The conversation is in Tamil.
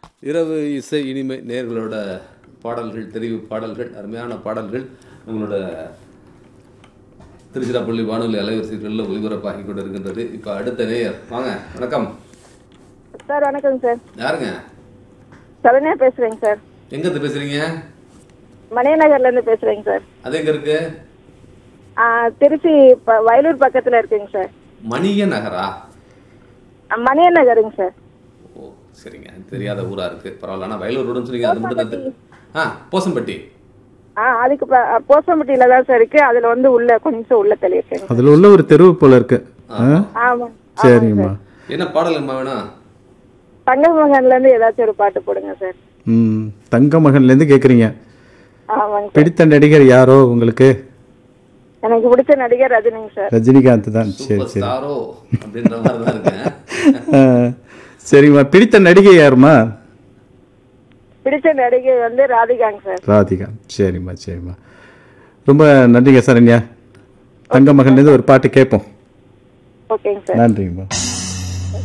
இரவு இசை இனிமை நேர்களோட பாடல்கள் தெரிவு பாடல்கள் அருமையான பாடல்கள் நம்மளோட திருச்சிராப்பள்ளி வானொலி அலைவரிசைகளில் ஒலிபரப்பாகி கொண்டு இருக்கின்றது இப்போ அடுத்த நேயர் வாங்க வணக்கம் சார் வணக்கம் சார் யாருங்க சரண்யா பேசுறேங்க சார் எங்கேருந்து பேசுறீங்க மணியநகர்ல இருந்து பேசுறேங்க சார் அது எங்க இருக்கு ஆ, திருச்சி ப- வயலூர் பக்கத்துல இருக்குங்க சார் மணிய நகரா ஆ, மணியநகருங்க சார் ஓ சரிங்க தெரியாத ஊரா இருக்கு பரவாயில்ல ஆனால் வயலூர் ரோடுன்னு சொன்னீங்க அது மட்டும் தான் தெரி- ஆ போசம்பட்டி ஆ அதுக்கு ப- போசம்பட்டியில தான் சார் இருக்கு அதுல வந்து உள்ள கொஞ்சம் உள்ள தள்ளியிருக்கேங்க அதில் உள்ள ஒரு தெருவு போல இருக்கு ஆ? ஆமா சரிங்கம்மா என்ன பாடலுங்கம்மா வேணும் தங்க மகன்ல இருந்து ஏதாச்சும் ஒரு பாட்டு போடுங்க சார் ம் தங்க மகன்லேருந்து கேட்குறீங்க ஆமாங்க சார் பிடித்த நடிகர் யாரோ உங்களுக்கு எனக்கு பிடிச்ச நடிகர் ரஜினிங்க சார் ரஜினிகாந்த் தான் சரி சூப்பர் சரி ஸ்டாரோ அப்படின்ற மாதிரி தான் இருக்கேன் ஆ, சரிம்மா பிடித்த நடிகை யாரும்மா பிடிச்ச நடிகை வந்து ராதிகாங்க சார் ராதிகா சரிம்மா சரிம்மா ரொம்ப நன்றிங்க சரண்யா தங்க மகன்லேருந்து ஒரு பாட்டு கேட்போம் ஓகேங்க சார் நன்றிங்கம்மா